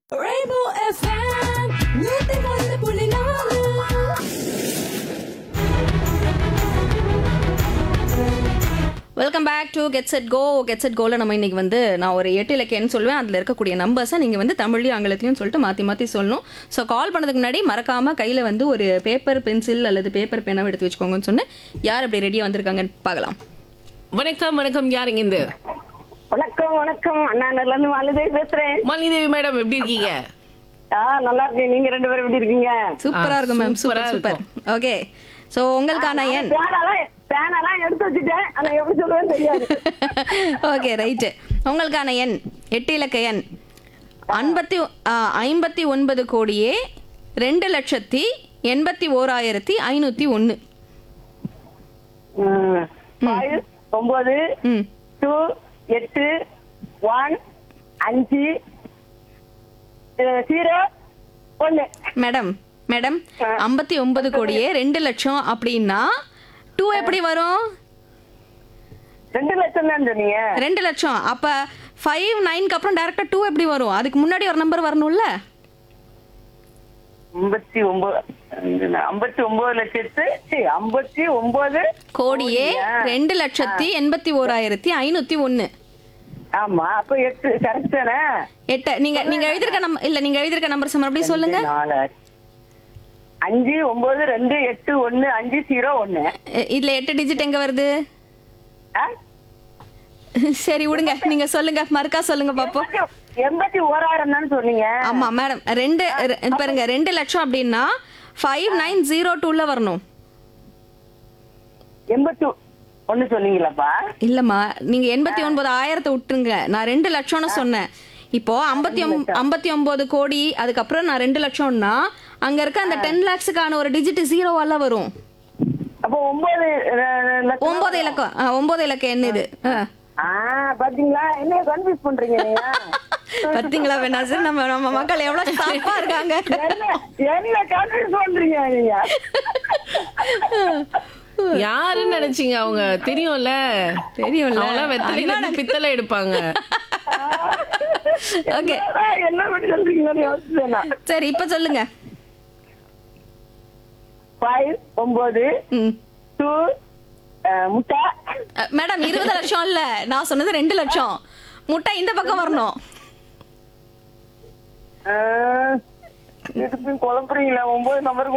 Rainbow FM, நூத்தி ஒன்று புள்ளி நாலு welcome back to get set go get set கோல நம்ம இன்னைக்கு வந்து நான் ஒரு எட்டு இலக்கியன்னு சொல்லுவேன் அதில் இருக்கக்கூடிய நம்பர்ஸை நீங்கள் வந்து தமிழ்லையும் ஆங்கிலத்திலையும் சொல்லிட்டு மாற்றி மாற்றி சொல்லணும் ஸோ கால் பண்ணதுக்கு முன்னாடி மறக்காமல் கையில் வந்து ஒரு பேப்பர் பென்சில் அல்லது பேப்பர் பேனாவை எடுத்து வச்சுக்கோங்கன்னு சொன்னேன் யார் அப்படி ரெடியாக வந்திருக்காங்கன்னு பார்க்கலாம் வணக்கம் வணக்கம் யாருங்க இந்த வணக்கம் வணக்கம் அண்ணா நல்லா இருந்து மாலதேவி பேசுறேன் மாலிதேவி மேடம் எப்படி இருக்கீங்க ஆ நல்லா இருக்கேன் நீங்க ரெண்டு பேரும் எப்படி இருக்கீங்க சூப்பராக இருக்கும் மேம் சூப்பரா சூப்பர் சூப்பர் ஓகே ஸோ உங்களுக்கான எண் பேனெல்லாம் பேனெல்லாம் எடுத்து வச்சுட்டேன் ஆனா எப்படி சொல்லுவேன்னு தெரியாது ஓகே ரைட்டு உங்களுக்கான எண் எட்டு இலக்க எண் ஐம்பத்தி ஐம்பத்தி ஒன்பது கோடியே ரெண்டு லட்சத்தி எண்பத்தி ஓராயிரத்தி ஐநூற்றி ஒன்று ம். Five, ஒன்பது ம் டூ எட்டு ஒன் அஞ்சு ஜீரோ ஒன்னு மேடம் மேடம் ஐம்பத்தி ஒன்பது கோடியே ரெண்டு லட்சம் அப்படின்னா டூ எப்படி வரும் ரெண்டு லட்சம் தான் சொன்னீங்க ரெண்டு லட்சம் அப்ப ஃபைவ் நைன்க்கு அப்புறம் டேரக்டா டூ எப்படி வரும் அதுக்கு முன்னாடி ஒரு நம்பர் வரணும்ல ஐம்பத்தி ஒன்பது ஐம்பத்தி ஒன்பது லட்சத்து சி, ஐம்பத்தி ஒன்பது கோடியே ரெண்டு லட்சத்தி எண்பத்தி ஓராயிரத்தி ஐநூத்தி ஒன்னு ஆமா அப்ப எட்டு கரெக்ட் தானே எட்ட நீங்க நீங்க எழுதிருக்க நம்பர் இல்ல நீங்க எழுதிருக்க நம்பர் மறுபடியும் சொல்லுங்க நாலு அஞ்சு ஒன்பது ரெண்டு எட்டு ஒன்னு அஞ்சு ஜீரோ ஒன்னு இ- இதுல எட்டு டிஜிட் எங்க வருது ஆ? சரி விடுங்க நீங்க சொல்லுங்க மறுக்கா சொல்லுங்க பாப்போம் எண்பத்தி ஓராயிரம் தானே சொன்னீங்க ஆமா மேடம் ரெண்டு ரெ- பாருங்க ரெண்டு லட்சம் அப்படின்னா ஃபைவ் நைன் ஜீரோ டூல வரணும் எண்பத்தி ஒண்ணு சொன்னீங்களாப்பா இல்லம்மா நீங்க எண்பத்தி ஒன்பது ஆயிரத்தை விட்டுருங்க நான் ரெண்டு லட்சம்னு சொன்னேன் இப்போ ஐம்பத்தி ஐம்பத்தி ஒன்பது கோடி அதுக்கப்புறம் நான் ரெண்டு லட்சம்னா அங்க இருக்க அந்த டென் லேக்ஸுக்கான ஒரு டிஜிட் ஜீரோவால வரும் அப்போ ஒன்பது அஹ், லட்சம். ஒன்பது இலக்கம் ஆ, ஒன்பது இலக்கம் என்ன இது ஆ. ஆ பாத்தீங்களா என்ன கன்ஃபியூஸ் பண்றீங்க நீங்க பாத்தீங்களா வேணா சார் நம்ம நம்ம மக்கள் எவ்வளவு சாப்பா இருக்காங்க என்ன என்ன கன்ஃபியூஸ் பண்றீங்க நீங்க யாருன்னு நினைச்சீங்க அவங்க தெரியும்ல தெரியும்ல. அவங்களாம் வெத்தலையில இருந்து பித்தளை எடுப்பாங்க ஓகே என்ன பண்ணி சொல்றீங்கன்னு யோசிச்சேன் நான். சரி இப்ப சொல்லுங்க ஃபைவ் ஒன்பது ம் டூ முட்டை அ, மேடம் இருபது லட்சம் இல்ல நான் சொன்னது ரெண்டு லட்சம் முட்டை இந்த பக்கம் வரணும் அஹ், இதுக்கு குழம்புறீங்களா ஒன்பது நம்பருக்கு